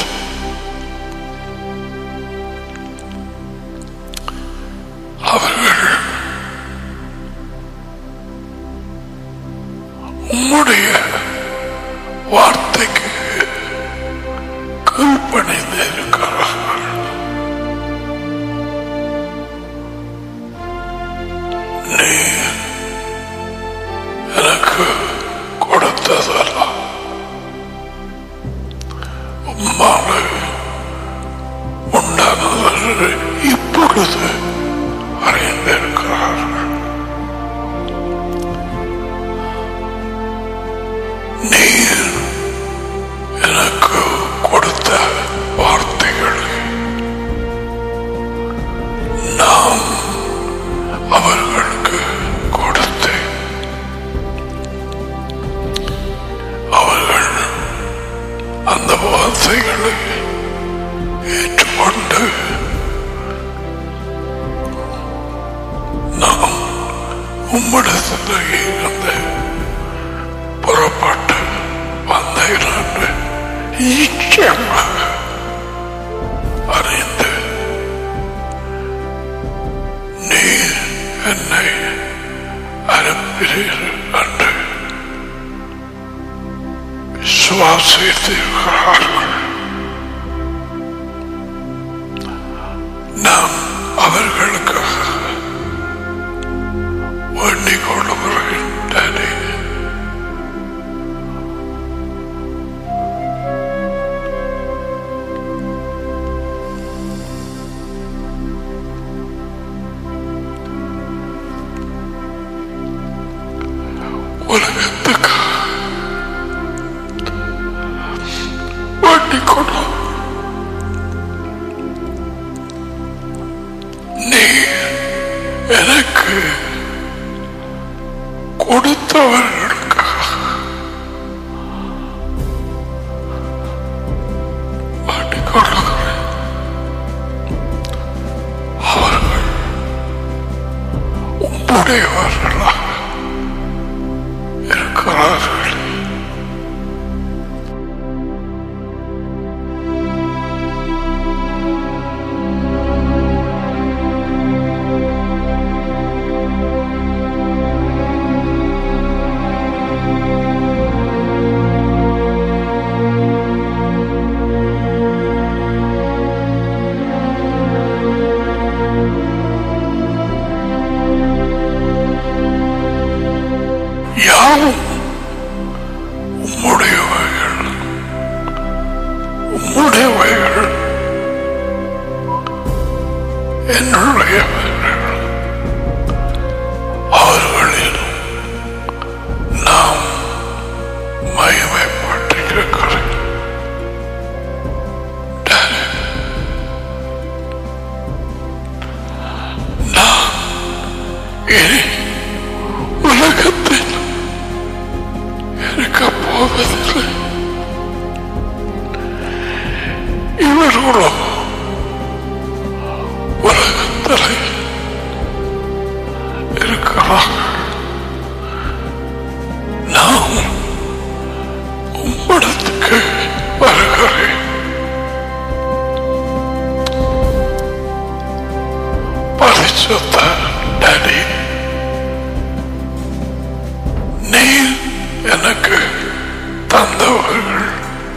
அவர்கள் உம்முடைய வார்த்தைக்கு கீழ்ப்பணிந்து இருக்கிறார்கள் நீ எனக்கு கொடுத்ததெல்லாம் உம்மால உண்டானது இப்பொழுது அறிந்திருக்கிறார்கள் நீர் எனக்கு கொடுத்த வார்த்தைகளை நாம் அவர்களுக்கு கொடுத்தேன் அவர்கள் அந்த வார்த்தைகளை ஏற்றுக்கொண்டு நாம் உம்மிடத்தில் இருந்து புறப்பட்டு வந்த இரண்டு நிச்சயமாக அறிந்து நீர் என்னை அனுப்பினீர் என்று சுவாசித்திருக்கிறார்கள் நாம் அவர்களுக்காக வேண்டிக் கொள்ளுகிறேன் டாடி எனக்கு கொடுத்தவர்களுக்காக வேண்டிக் கொள்ளுகிறேன் அவர்கள் உம்முடையவர்களாக இருக்கிறார்கள் யாவும் உம்முடையவைகள் உம்முடையவைகள் என்னுடையவைகள் அவர்களிலும் நாம் மகிமைப்பட்டிருக்கிறேன் நான் இனி உலகத்தில் இருக்க போவதில்லை இவர்களோ உலகத்தில் இருக்கிறார்கள் நான் உம்மிடத்துக்கு வருகிறேன் பரிசுத்த டேடி நீர் எனக்கு தந்தவர்கள்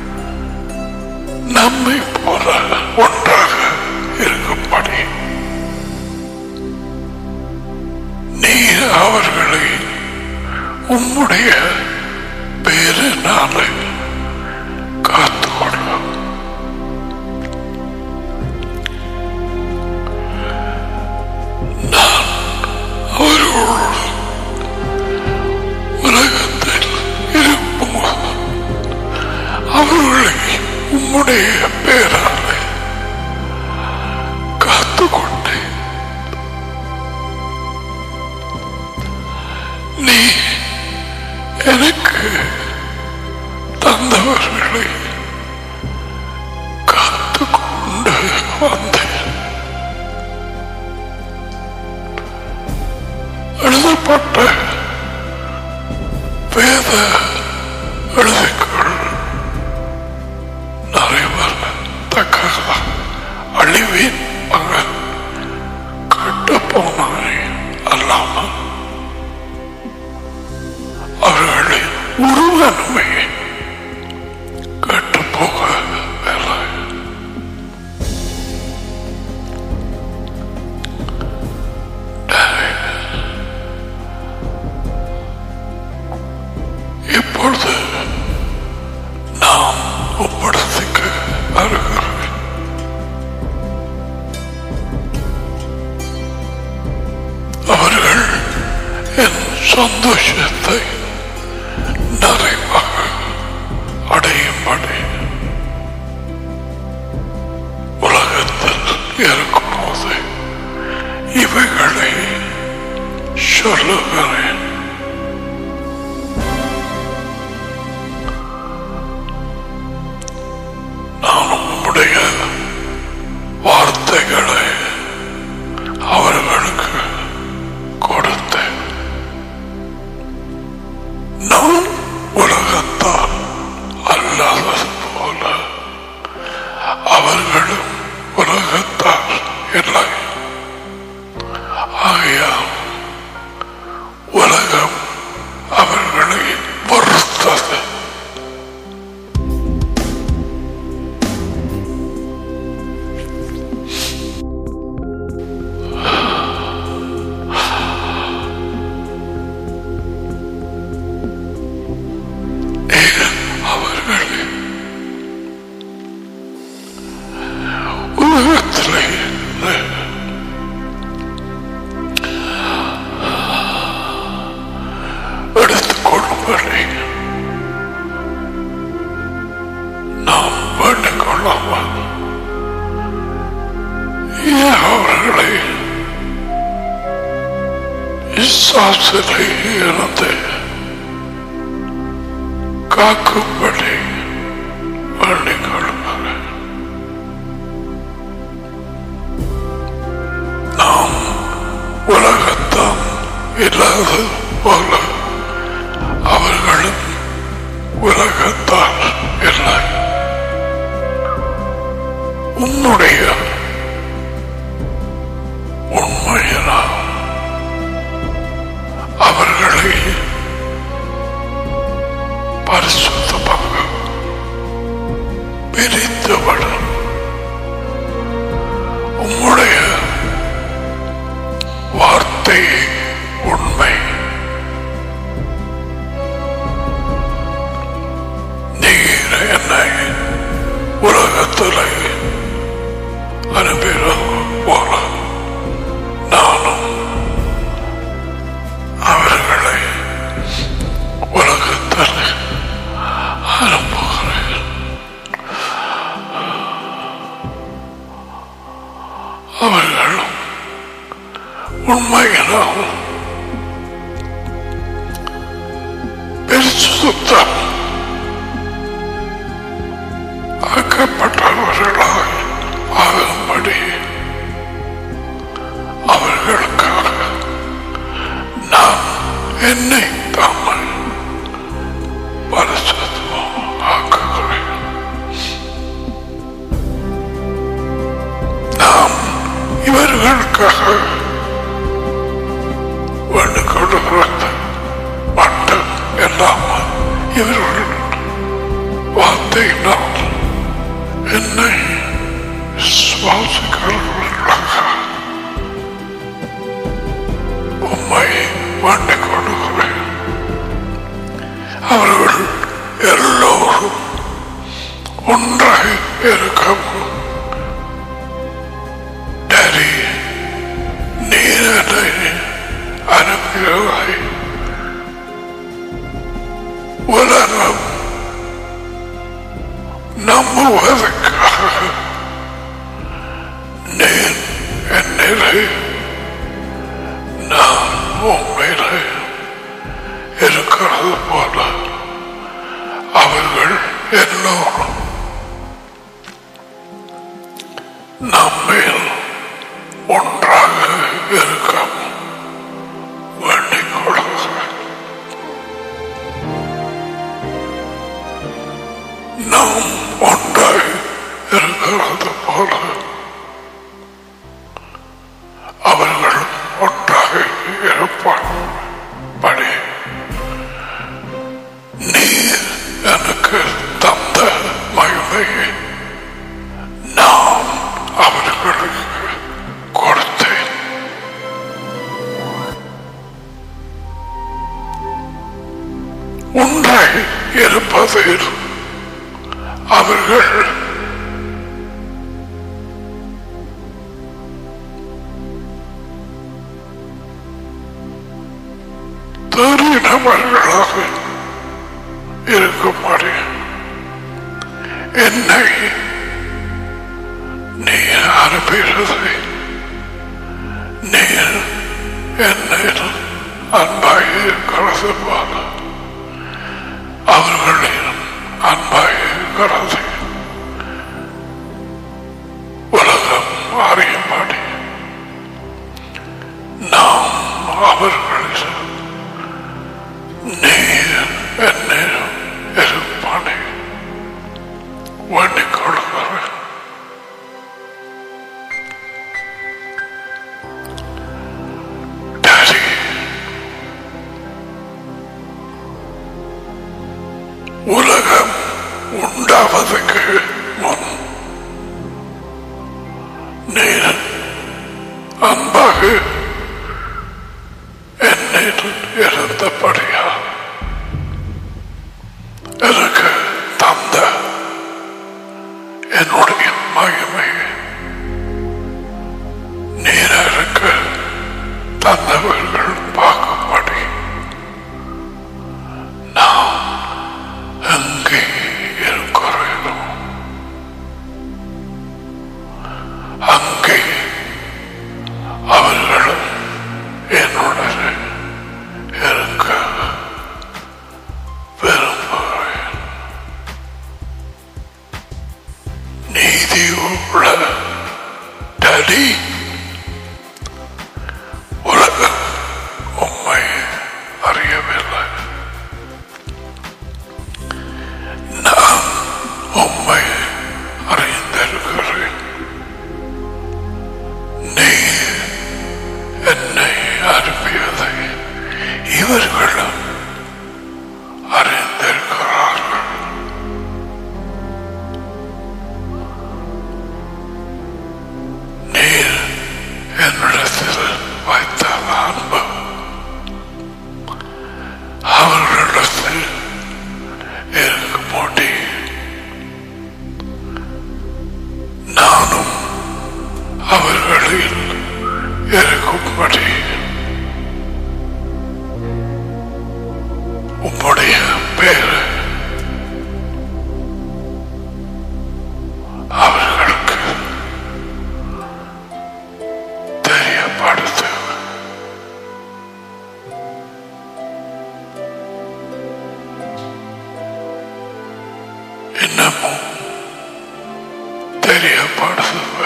நம்மை போல ஒன்றாக இருக்கும்படி நீர் அவர்களை உம்முடைய பேரினாலே காத்துக்கொள்ள நான் அவர்களோடு உலகத்தில் இருப்போம் அவர்களை உம்முடைய பேராலே காத்துக்கொண்டு நீ எனக்கு தந்தவர்களை காத்துக்கொண்டு வந்தேன் எழுதப்பட்ட வேத எழுதுக்கள் நிறைவேறத்தக்க அழிவின் மகன் கட்டுப்போனவை அல்லாமல் அவர்களின் உருவனமே கட்டுப்போகவில்லை இப்பொழுது நாம் ஒப்படத்துக்கு வருகிறோம் அவர்கள் என் சந்தோஷத்தை நிறைவாக அடையும்படி உலகத்தில் இருக்கும்போது இவைகளை சொல்லுகிறேன் நான் உம்முடைய வார்த்தைகளை அவர்களுக்கு கொடுத்தேன் நான் உலகத்தால் அல்லாதது போல அவர்களும் உலகத்தால் இல்லை ஆகையால் உலகம் அவர்களை பொறுத்தது அவர்களை உலகத்திலே எடுத்துக் கொள்ளும்படி நாம் வேண்டிக் கொள்ளாமல் ஏன் அவர்களை பிசாசிலே இருந்து காக்கும்படி வேண்டிக் கொள்கிறேன் நாம் உலகத்தான் இல்லாத போல அவர்களும் உலகத்தால் இல்லை உன்னுடைய உண்மையினால் அவர்களை பரிசுத்தமாக பிரித்துவிடும் உம்முடைய வார்த்தை உண்மை நீர் என்னை உலகத்தில் அனுப்பின போல நானும் அவர்களை உலகத்தில் அனுப்புகிறேன் அவர்களும் உண்மையினால் பெருசுத்தம் ஆக்கப்பட்டவர்களாய் ஆகும்படி அவர்களுக்காக நான் என்னை தாமல் பரிசுத்தம் ஆக்குகிறேன் நாம் இவர்களுக்காக வேண்டிக் கொள்ளுகிறது மட்டும் இல்லாமல் இவர்கள் வார்த்தையினால் என்னை சுவாசிக்கிறவர்களாக உம்மை வேண்டிக் கொள்ளுகிறேன் அவர்கள் எல்லோரும் ஒன்றாக இருக்கவும் டரி நீரலை அனுப்பியவாய் உலகம் நம்புவதற்காக நீர் என்னிலே நான் உண்மையிலே இருக்கிறது போல அவர்கள் எல்லோரும் நம்மில் ஒன்றாக இருக்க வேண்டிக் கொள்கிறேன் நாம் ஒன்றாக இருக்கிறது போல அவர்கள் ஒன்றாக இருப்பார் படி நீர் எனக்கு தந்த மகிமையை நான் அவர்களுக்கு கொடுத்தேன் ஒன்றாய் இருப்பதில் அவர்கள் தெரிந்தவர்களாக இருக்கும்படி என்னை நீ அனுப்பியதை நீர் என்னில் அன்பாக இருக்கிறது போல அவர்களில் அன்பாக இருக்கிறது உலகம் அறியும்படி நாம் அவர்களில் நீர் என்னில் இருப்பானே வேண்டிக் கொள்கிறேன் டாடி உலகம் உண்டாவதற்கு முன் நீர் அன்பாக என்னில் இருந்தபடியா எனக்கு தந்த என்னுடைய மகிமை நீர் எனக்கு தந்தவர்கள் பார்க்கும்படி நாம் எங்கே இருக்கிறோம் அங்கே அவர்கள் இருக்கும்படி உம்முடைய பேர் அவர்களுக்கு தெரியப்படுத்து இன்னமும் தெரியப்படுத்து